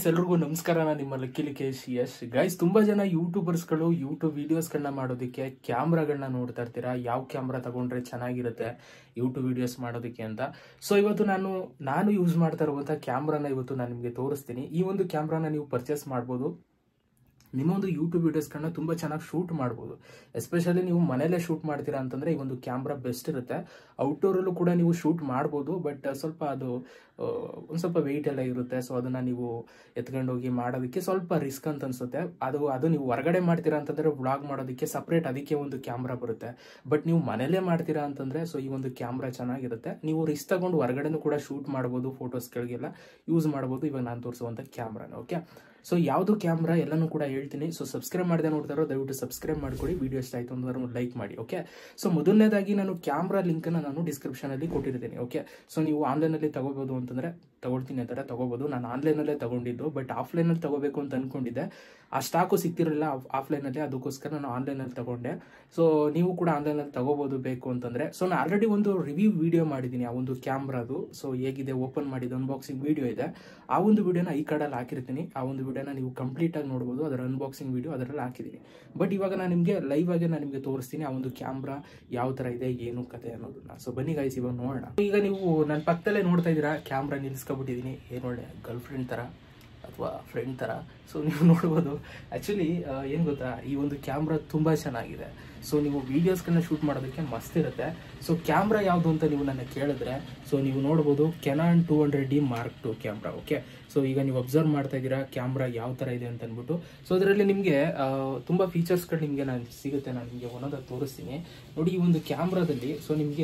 ಎಲ್ರಿಗೂ ನಮಸ್ಕಾರ ನಾನು ನಿಮ್ಮ ಲಕ್ಕಿ ಲಿಕೇಶ್ ಯಶ್ ಗೈಸ್ ತುಂಬಾ ಜನ ಯೂಟ್ಯೂಬರ್ಸ್ಗಳು ಯೂಟ್ಯೂಬ್ ವಿಡಿಯೋಸ್ಗಳನ್ನ ಮಾಡೋದಕ್ಕೆ ಕ್ಯಾಮ್ರಾಗಳನ್ನ ನೋಡ್ತಾ ಇರ್ತೀರಾ ಯಾವ ಕ್ಯಾಮ್ರಾ ತಗೊಂಡ್ರೆ ಚೆನ್ನಾಗಿರುತ್ತೆ ಯೂಟ್ಯೂಬ್ ವಿಡಿಯೋಸ್ ಮಾಡೋದಕ್ಕೆ ಅಂತ ಸೊ ಇವತ್ತು ನಾನು ನಾನು ಯೂಸ್ ಮಾಡ್ತಾ ಇರುವಂಥ ಕ್ಯಾಮ್ರಾನ ಇವತ್ತು ನಾನು ನಿಮಗೆ ತೋರಿಸ್ತೀನಿ ಈ ಒಂದು ಕ್ಯಾಮ್ರಾನ ನೀವು ಪರ್ಚೇಸ್ ಮಾಡ್ಬೋದು ನಿಮ್ಮೊಂದು ಯೂಟ್ಯೂಬ್ ವಿಡಿಯೋಸ್ಗಳನ್ನ ತುಂಬ ಚೆನ್ನಾಗಿ ಶೂಟ್ ಮಾಡ್ಬೋದು ಎಸ್ಪೆಷಲಿ ನೀವು ಮನೇಲೇ ಶೂಟ್ ಮಾಡ್ತೀರಾ ಅಂತಂದರೆ ಈ ಒಂದು ಕ್ಯಾಮ್ರಾ ಬೆಸ್ಟ್ ಇರುತ್ತೆ ಔಟ್ಡೋರಲ್ಲೂ ಕೂಡ ನೀವು ಶೂಟ್ ಮಾಡ್ಬೋದು ಬಟ್ ಸ್ವಲ್ಪ ಅದು ಒಂದು ಸ್ವಲ್ಪ ವೆಯ್ಟ್ ಎಲ್ಲ ಇರುತ್ತೆ ಸೊ ಅದನ್ನು ನೀವು ಎತ್ಕೊಂಡೋಗಿ ಮಾಡೋದಕ್ಕೆ ಸ್ವಲ್ಪ ರಿಸ್ಕ್ ಅಂತ ಅನ್ಸುತ್ತೆ ಅದು ಅದು ನೀವು ಹೊರಗಡೆ ಮಾಡ್ತೀರಾ ಅಂತಂದರೆ ವ್ಲಾಗ್ ಮಾಡೋದಕ್ಕೆ ಸಪ್ರೇಟ್ ಅದಕ್ಕೆ ಒಂದು ಕ್ಯಾಮ್ರಾ ಬರುತ್ತೆ ಬಟ್ ನೀವು ಮನೇಲೇ ಮಾಡ್ತೀರಾ ಅಂತಂದರೆ ಸೊ ಈ ಒಂದು ಕ್ಯಾಮ್ರಾ ಚೆನ್ನಾಗಿರುತ್ತೆ ನೀವು ರಿಸ್ಕ್ ತಗೊಂಡು ಹೊರಗಡೆನೂ ಕೂಡ ಶೂಟ್ ಮಾಡ್ಬೋದು ಫೋಟೋಸ್ಗಳಿಗೆಲ್ಲ ಯೂಸ್ ಮಾಡ್ಬೋದು ಇವಾಗ ನಾನು ತೋರಿಸುವಂಥ ಕ್ಯಾಮ್ರಾನ ಓಕೆ ಸೊ ಯಾವುದು ಕ್ಯಾಮ್ರಾ ಎಲ್ಲನೂ ಕೂಡ ಹೇಳ್ತೀನಿ ಸೊ ಸಬ್ಸ್ಕ್ರೈಬ್ ಮಾಡದೆ ನೋಡ್ತಾರೋ ದಯವಿಟ್ಟು ಸಬ್ಸ್ಕ್ರೈಬ್ ಮಾಡ್ಕೊಳ್ಳಿ ವಿಡಿಯೋ ಇಷ್ಟ ಆಯಿತು ಅಂದ್ರೆ ಲೈಕ್ ಮಾಡಿ ಓಕೆ ಸೊ ಮೊದಲನೇದಾಗಿ ನಾನು ಕ್ಯಾಮ್ರಾ ಲಿಂಕನ್ನು ನಾನು ಡಿಸ್ಕ್ರಿಪ್ಷನಲ್ಲಿ ಕೊಟ್ಟಿರ್ತೀನಿ ಓಕೆ ಸೊ ನೀವು ಆನ್ಲೈನಲ್ಲಿ ತಗೋಬೋದು ಅಂತಂದರೆ ತಗೊಳ್ತೀನಿ ಅಂತಾರೆ ತಗೋಬೋದು ನಾನು ಆನ್ಲೈನಲ್ಲೇ ತಗೊಂಡಿದ್ದು ಬಟ್ ಆಫ್ಲೈನಲ್ಲಿ ತಗೋಬೇಕು ಅಂತ ಅಂದ್ಕೊಂಡಿದ್ದೆ ಆ ಸ್ಟಾಕು ಸಿಕ್ತಿರಲಿಲ್ಲ ಆಫ್ಲೈನಲ್ಲಿ ಅದಕ್ಕೋಸ್ಕರ ನಾನು ಆನ್ಲೈನಲ್ಲಿ ತಗೊಂಡೆ ಸೊ ನೀವು ಕೂಡ ಆನ್ಲೈನಲ್ಲಿ ತಗೋಬೋದು ಬೇಕು ಅಂತಂದರೆ ಸೊ ನಾನು ಆಲ್ರೆಡಿ ಒಂದು ರಿವ್ಯೂ ವಿಡಿಯೋ ಮಾಡಿದ್ದೀನಿ ಆ ಒಂದು ಕ್ಯಾಮ್ರಾದು ಸೊ ಹೇಗಿದೆ ಓಪನ್ ಮಾಡಿದ ಅನ್ಬಾಕ್ಸಿಂಗ್ ವಿಡಿಯೋ ಇದೆ ಆ ಒಂದು ವಿಡಿಯೋನ ಈ ಕಡೆಯಲ್ಲಿ ಹಾಕಿರ್ತೀನಿ ಆ ಒಂದು ವಿಡಿಯೋನ ನೀವು ಕಂಪ್ಲೀಟಾಗಿ ನೋಡ್ಬೋದು ಅದರ ಅನ್ಬಾಕ್ಸಿಂಗ್ ವಿಡಿಯೋ ಅದರಲ್ಲಿ ಹಾಕಿದ್ದೀನಿ ಬಟ್ ಇವಾಗ ನಾನು ನಿಮಗೆ ಲೈವ್ ಆಗಿ ನಾನು ನಿಮಗೆ ತೋರಿಸ್ತೀನಿ ಆ ಒಂದು ಕ್ಯಾಮ್ರಾ ಯಾವ ಥರ ಇದೆ ಏನು ಕತೆ ಅನ್ನೋದನ್ನ ಸೊ ಬನ್ನಿ ಗಾಯ್ಸ್ ಇವಾಗ ನೋಡೋಣ ಈಗ ನೀವು ನನ್ನ ಪಕ್ಕದಲ್ಲೇ ನೋಡ್ತಾ ಇದ್ದೀರಾ ಕ್ಯಾಮ್ರಾ ನಿಲ್ಲಿಸ್ಕೊಬಿಟ್ಟಿದ್ದೀನಿ ಏನು ಒಳ್ಳೆ ಗರ್ಲ್ ಫ್ರೆಂಡ್ ಥರ ಅಥವಾ ಫ್ರೆಂಡ್ ಥರ ಸೊ ನೀವು ನೋಡ್ಬೋದು ಆ್ಯಕ್ಚುಲಿ ಏನು ಗೊತ್ತಾ ಈ ಒಂದು ಕ್ಯಾಮ್ರಾ ತುಂಬ ಚೆನ್ನಾಗಿದೆ ಸೊ ನೀವು ವೀಡಿಯೋಸ್ಗಳನ್ನ ಶೂಟ್ ಮಾಡೋದಕ್ಕೆ ಮಸ್ತ್ ಇರುತ್ತೆ ಸೊ ಕ್ಯಾಮ್ರಾ ಯಾವುದು ಅಂತ ನೀವು ನನ್ನ ಕೇಳಿದ್ರೆ ಸೊ ನೀವು ನೋಡ್ಬೋದು Canon two hundred D Mark two camera okay so ಈಗ ನೀವು ಅಬ್ಸರ್ವ್ ಮಾಡ್ತಾ ಇದ್ದೀರಾ ಕ್ಯಾಮ್ರಾ ಯಾವ ಥರ ಇದೆ ಅಂತ ಅಂದ್ಬಿಟ್ಟು ಸೊ ಅದರಲ್ಲಿ ನಿಮಗೆ ತುಂಬ ಫೀಚರ್ಸ್ಗಳು ನಿಮಗೆ ನಾನು ಸಿಗುತ್ತೆ ನಾನು ನಿಮಗೆ ಒಂದೊಂದಾಗಿ ತೋರಿಸ್ತೀನಿ ನೋಡಿ ಈ ಒಂದು ಕ್ಯಾಮ್ರಾದಲ್ಲಿ ಸೊ ನಿಮಗೆ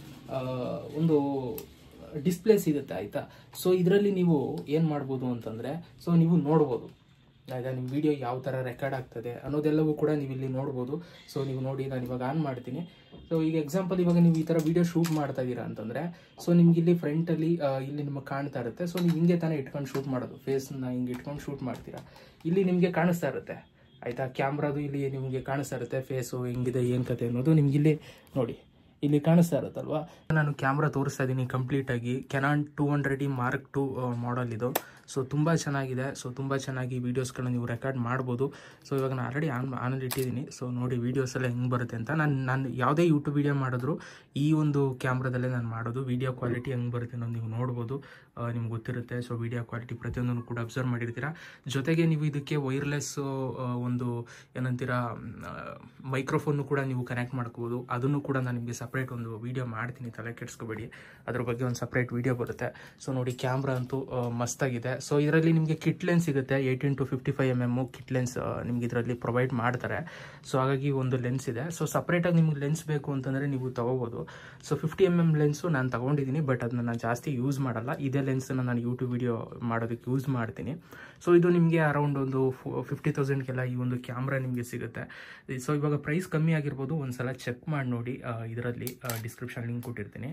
ಒಂದು ಡಿಸ್ಪ್ಲೇ ಸಿಗುತ್ತೆ ಆಯಿತಾ ಸೊ ಇದರಲ್ಲಿ ನೀವು ಏನು ಮಾಡ್ಬೋದು ಅಂತಂದರೆ ಸೊ ನೀವು ನೋಡ್ಬೋದು ಆಯಿತಾ ನಿಮ್ಮ ವಿಡಿಯೋ ಯಾವ ಥರ ರೆಕಾರ್ಡ್ ಆಗ್ತದೆ ಅನ್ನೋದೆಲ್ಲವೂ ಕೂಡ ನೀವು ಇಲ್ಲಿ ನೋಡ್ಬೋದು ಸೊ ನೀವು ನೋಡಿ ನಾನು ಇವಾಗ ಆನ್ ಮಾಡ್ತೀನಿ ಸೊ ಈಗ ಎಕ್ಸಾಂಪಲ್ ಇವಾಗ ನೀವು ಈ ಥರ ವಿಡಿಯೋ ಶೂಟ್ ಮಾಡ್ತಾ ಇದ್ದೀರಾ ಅಂತಂದರೆ ಸೊ ನಿಮ್ಗೆ ಇಲ್ಲಿ ಫ್ರಂಟಲ್ಲಿ ಇಲ್ಲಿ ನಿಮಗೆ ಕಾಣ್ತಾ ಇರುತ್ತೆ ಸೊ ನೀವು ಹಿಂಗೆ ತಾನೇ ಇಟ್ಕೊಂಡು ಶೂಟ್ ಮಾಡೋದು ಫೇಸ್ನ ಹಿಂಗೆ ಇಟ್ಕೊಂಡು ಶೂಟ್ ಮಾಡ್ತೀರಾ ಇಲ್ಲಿ ನಿಮಗೆ ಕಾಣಿಸ್ತಾ ಇರುತ್ತೆ ಆಯಿತಾ ಕ್ಯಾಮ್ರಾದು ಇಲ್ಲಿ ನಿಮಗೆ ಕಾಣಿಸ್ತಾ ಇರುತ್ತೆ ಫೇಸು ಹೆಂಗಿದೆ ಏನು ಕತೆ ಅನ್ನೋದು ನಿಮ್ಗೆ ಇಲ್ಲಿ ನೋಡಿ ಇಲ್ಲಿ ಕಾಣಿಸ್ತಾ ಇರುತ್ತಲ್ವಾ ನಾನು ಕ್ಯಾಮ್ರಾ ತೋರಿಸ್ತಾ ಇದ್ದೀನಿ ಕಂಪ್ಲೀಟಾಗಿ Canon two hundred E Mark two model ಇದು ಸೊ ತುಂಬ ಚೆನ್ನಾಗಿದೆ ಸೊ ತುಂಬ ಚೆನ್ನಾಗಿ ವೀಡಿಯೋಸ್ಗಳನ್ನ ನೀವು ರೆಕಾರ್ಡ್ ಮಾಡ್ಬೋದು ಸೊ ಇವಾಗ ನಾನು ಆಲ್ರೆಡಿ ಆನ್ ಆನಲ್ಲಿ ಇಟ್ಟಿದ್ದೀನಿ ಸೊ ನೋಡಿ ವೀಡಿಯೋಸ್ ಎಲ್ಲ ಹೆಂಗೆ ಬರುತ್ತೆ ಅಂತ ನಾನು ನಾನು ಯಾವುದೇ ಯೂಟ್ಯೂಬ್ ವೀಡಿಯೋ ಮಾಡಿದ್ರು ಈ ಒಂದು ಕ್ಯಾಮ್ರಾದಲ್ಲೇ ನಾನು ಮಾಡೋದು ವೀಡಿಯೋ ಕ್ವಾಲಿಟಿ ಹೆಂಗೆ ಬರುತ್ತೆ ಅನ್ನೋದು ನೀವು ನೋಡ್ಬೋದು ನಿಮ್ಗೆ ಗೊತ್ತಿರುತ್ತೆ ಸೊ ವೀಡಿಯೋ ಕ್ವಾಲಿಟಿ ಪ್ರತಿಯೊಂದನ್ನು ಕೂಡ ಅಬ್ಸರ್ವ್ ಮಾಡಿರ್ತೀರಾ ಜೊತೆಗೆ ನೀವು ಇದಕ್ಕೆ ವೈರ್ಲೆಸ್ ಒಂದು ಏನಂತೀರ ಮೈಕ್ರೋಫೋನ್ನು ಕೂಡ ನೀವು ಕನೆಕ್ಟ್ ಮಾಡ್ಕೋಬೋದು ಅದನ್ನು ಕೂಡ ನಾನು ನಿಮಗೆ ಸಪ್ರೇಟ್ ಒಂದು ವೀಡಿಯೋ ಮಾಡ್ತೀನಿ ತಲೆ ಕೆಡಿಸ್ಕೋಬೇಡಿ ಅದ್ರ ಬಗ್ಗೆ ಒಂದು ಸಪ್ರೇಟ್ ವೀಡಿಯೋ ಬರುತ್ತೆ ಸೊ ನೋಡಿ ಕ್ಯಾಮ್ರಾ ಅಂತೂ ಮಸ್ತಾಗಿದೆ ಸೊ ಇದರಲ್ಲಿ ನಿಮಗೆ ಕಿಟ್ ಲೆನ್ಸ್ ಸಿಗುತ್ತೆ eighteen to fifty five M M kit lens ನಿಮ್ಗೆ ಇದರಲ್ಲಿ ಪ್ರೊವೈಡ್ ಮಾಡ್ತಾರೆ ಸೊ ಹಾಗಾಗಿ ಒಂದು ಲೆನ್ಸ್ ಇದೆ ಸೊ ಸಪ್ರೇಟಾಗಿ ನಿಮ್ಗೆ ಲೆನ್ಸ್ ಬೇಕು ಅಂತಂದರೆ ನೀವು ತೊಗೋಬೋದು so fifty M M lens ನಾನು ತೊಗೊಂಡಿದ್ದೀನಿ ಬಟ್ ಅದನ್ನ ನಾನು ಜಾಸ್ತಿ ಯೂಸ್ ಮಾಡಲ್ಲ ಇದೇ ಲೆನ್ಸನ್ನು ನಾನು ಯೂಟ್ಯೂಬ್ ವಿಡಿಯೋ ಮಾಡೋದಕ್ಕೆ ಯೂಸ್ ಮಾಡ್ತೀನಿ ಸೊ ಇದು ನಿಮಗೆ ಅರೌಂಡ್ ಒಂದು ಫಿಫ್ಟಿ ತೌಸಂಡ್ಗೆಲ್ಲ ಈ ಒಂದು ಕ್ಯಾಮ್ರಾ ನಿಮಗೆ ಸಿಗುತ್ತೆ ಸೊ ಇವಾಗ ಪ್ರೈಸ್ ಕಮ್ಮಿ ಆಗಿರ್ಬೋದು ಒಂದ್ಸಲ ಚೆಕ್ ಮಾಡಿ ನೋಡಿ ಇದರಲ್ಲಿ ಡಿಸ್ಕ್ರಿಪ್ಷನ್ ಲಿಂಕ್ ಕೊಟ್ಟಿರ್ತೀನಿ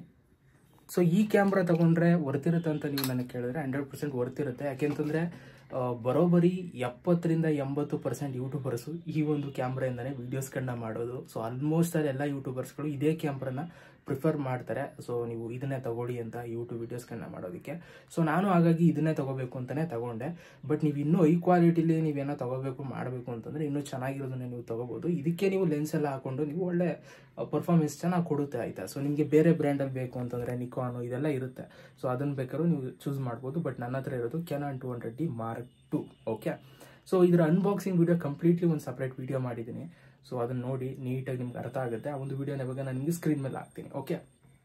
ಸೊ ಈ ಕ್ಯಾಮ್ರಾ ತಗೊಂಡ್ರೆ ವರ್ತಿರುತ್ತೆ ಅಂತ ನೀವು ನನಗೆ ಕೇಳಿದ್ರೆ ಹಂಡ್ರೆಡ್ ಪರ್ಸೆಂಟ್ ವರ್ತಿರುತ್ತೆ ಯಾಕೆಂತಂದರೆ ಬರೋಬ್ಬರಿ ಎಪ್ಪತ್ತರಿಂದ ಎಂಬತ್ತು ಪರ್ಸೆಂಟ್ ಯೂಟ್ಯೂಬರ್ಸು ಈ ಒಂದು ಕ್ಯಾಮ್ರಾಯಿಂದನೇ ವೀಡಿಯೋಸ್ಗಳನ್ನ ಮಾಡೋದು ಸೊ ಆಲ್ಮೋಸ್ಟ್ ಅಲ್ಲಿ ಎಲ್ಲ ಯೂಟ್ಯೂಬರ್ಸ್ಗಳು ಇದೇ ಕ್ಯಾಮ್ರಾನ ಪ್ರಿಫರ್ ಮಾಡ್ತಾರೆ ಸೊ ನೀವು ಇದನ್ನೇ ತಗೊಳ್ಳಿ ಅಂತ ಯೂಟ್ಯೂಬ್ ವೀಡಿಯೋಸ್ಗಳನ್ನ ಮಾಡೋದಕ್ಕೆ ಸೊ ನಾನು ಹಾಗಾಗಿ ಇದನ್ನೇ ತಗೋಬೇಕು ಅಂತಲೇ ತಗೊಂಡೆ ಬಟ್ ನೀವು ಇನ್ನೂ ಐ ಕ್ವಾಲಿಟಿಲಿ ನೀವೇನೋ ತಗೋಬೇಕು ಮಾಡಬೇಕು ಅಂತಂದರೆ ಇನ್ನೂ ಚೆನ್ನಾಗಿರೋದನ್ನೇ ನೀವು ತಗೋಬೋದು ಇದಕ್ಕೆ ನೀವು ಲೆನ್ಸ್ ಎಲ್ಲ ಹಾಕೊಂಡು ನೀವು ಒಳ್ಳೆ ಪರ್ಫಾರ್ಮೆನ್ಸ್ ಚೆನ್ನಾಗಿ ಕೊಡುತ್ತೆ ಆಯಿತಾ ಸೊ ನಿಮಗೆ ಬೇರೆ ಬ್ರ್ಯಾಂಡಲ್ಲಿ ಬೇಕು ಅಂತಂದರೆ ನಿಕಾನು ಇದೆಲ್ಲ ಇರುತ್ತೆ ಸೊ ಅದನ್ನು ಬೇಕಾದ್ರೂ ನೀವು ಚೂಸ್ ಮಾಡ್ಬೋದು ಬಟ್ ನನ್ನ ಹತ್ರ ಇರೋದು Canon two hundred D Mark two okay so ಇದರ ಅನ್ಬಾಕ್ಸಿಂಗ್ ವಿಡಿಯೋ ಕಂಪ್ಲೀಟ್ಲಿ ಒಂದು ಸಪ್ರೇಟ್ ವಿಡಿಯೋ ಮಾಡಿದ್ದೀನಿ ಸೊ ಅದನ್ನು ನೋಡಿ ನೀಟಾಗಿ ನಿಮ್ಗೆ ಅರ್ಥ ಆಗುತ್ತೆ ಆ ಒಂದು ವಿಡಿಯೋನ ಇವಾಗ ನಾನು ನಿಮಗೆ ಸ್ಕ್ರೀನ್ ಮೇಲೆ ಹಾಕ್ತೀನಿ ಓಕೆ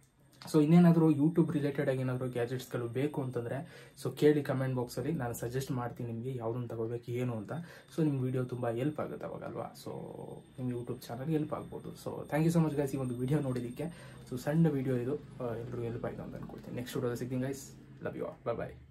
ಸೊ ಇನ್ನೇನಾದರೂ ಯೂಟ್ಯೂಬ್ ರಿಲೇಟೆಡ್ ಆಗಿ ಏನಾದರೂ ಗ್ಯಾಜೆಟ್ಸ್ಗಳು ಬೇಕು ಅಂತಂದರೆ ಸೊ ಕೇಳಿ ಕಮೆಂಟ್ ಬಾಕ್ಸಲ್ಲಿ ನಾನು ಸಜೆಸ್ಟ್ ಮಾಡ್ತೀನಿ ನಿಮಗೆ ಯಾವುದನ್ನು ತಗೋಬೇಕು ಏನು ಅಂತ ಸೊ ನಿಮ್ಮ ವಿಡಿಯೋ ತುಂಬ ಹೆಲ್ಪ್ ಆಗುತ್ತೆ ಅವಾಗಲ್ವಾ ಸೊ ನಿಮ್ಮ ಯೂಟ್ಯೂಬ್ ಚಾನಲ್ಗೆ ಹೆಲ್ಪ್ ಆಗ್ಬೋದು so thank you so much guys ಈ ಒಂದು ವಿಡಿಯೋ ನೋಡಿದ್ದಕ್ಕೆ ಸೊ ಸಣ್ಣ ವಿಡಿಯೋ ಇದು ಎಲ್ಲರೂ ಹೆಲ್ಪ್ ಆಯಿತು ಅಂತ ಅನ್ಕೊಳ್ತೀನಿ ನೆಕ್ಸ್ಟ್ ವಿಡಿಯೋ ಸಿಗ್ತೀನಿ guys love you bye bye